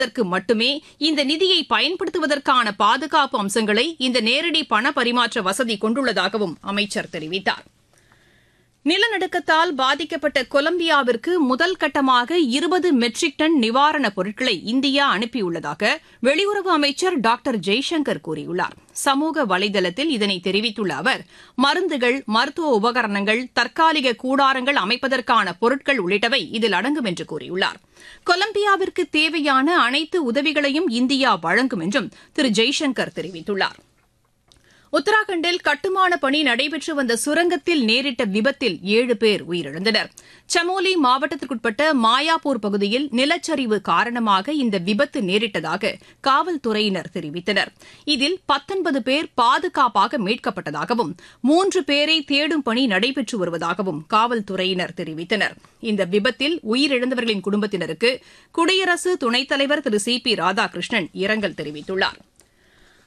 அதற்கு மட்டுமே இந்த நிதியை பயன்படுத்துவதற்கான பாதுகாப்பு அம்சங்களை இந்த நேரடி பண பரிமாற்ற வசதி கொண்டுள்ளதாகவும் அமைச்சர் தெரிவித்தார் நிலநடுக்கத்தால் பாதிக்கப்பட்ட கொலம்பியாவிற்கு முதல் கட்டமாக இருபது மெட்ரிக் டன் நிவாரணப் பொருட்களை இந்தியா அனுப்பியுள்ளதாக வெளியுறவு அமைச்சர் டாக்டர் ஜெய்சங்கர் கூறியுள்ளார் சமூக வலைதளத்தில் இதனை தெரிவித்துள்ள அவர் மருந்துகள் மருத்துவ உபகரணங்கள் தற்காலிக கூடாரங்கள் அமைப்பதற்கான பொருட்கள் உள்ளிட்டவை இதில் அடங்கும் என்று கூறியுள்ளார் கொலம்பியாவிற்கு தேவையான அனைத்து உதவிகளையும் இந்தியா வழங்கும் என்றும் திரு ஜெய்சங்கர் தெரிவித்துள்ளார் உத்தராகண்டில் கட்டுமான பணி நடைபெற்று வந்த சுரங்கத்தில் நேரிட்ட விபத்தில் ஏழு பேர் உயிரிழந்தனர் சமோலி மாவட்டத்திற்குட்பட்ட மாயாப்பூர் பகுதியில் நிலச்சரிவு காரணமாக இந்த விபத்து நேரிட்டதாக காவல்துறையினர் தெரிவித்தனர் இதில் பத்தொன்பது பேர் பாதுகாப்பாக மீட்கப்பட்டதாகவும் மூன்று பேரை தேடும் பணி நடைபெற்று வருவதாகவும் காவல்துறையினர் தெரிவித்தனர் இந்த விபத்தில் உயிரிழந்தவர்களின் குடும்பத்தினருக்கு குடியரசு துணைத் தலைவர் திரு சி பி ராதாகிருஷ்ணன் இரங்கல் தெரிவித்துள்ளாா்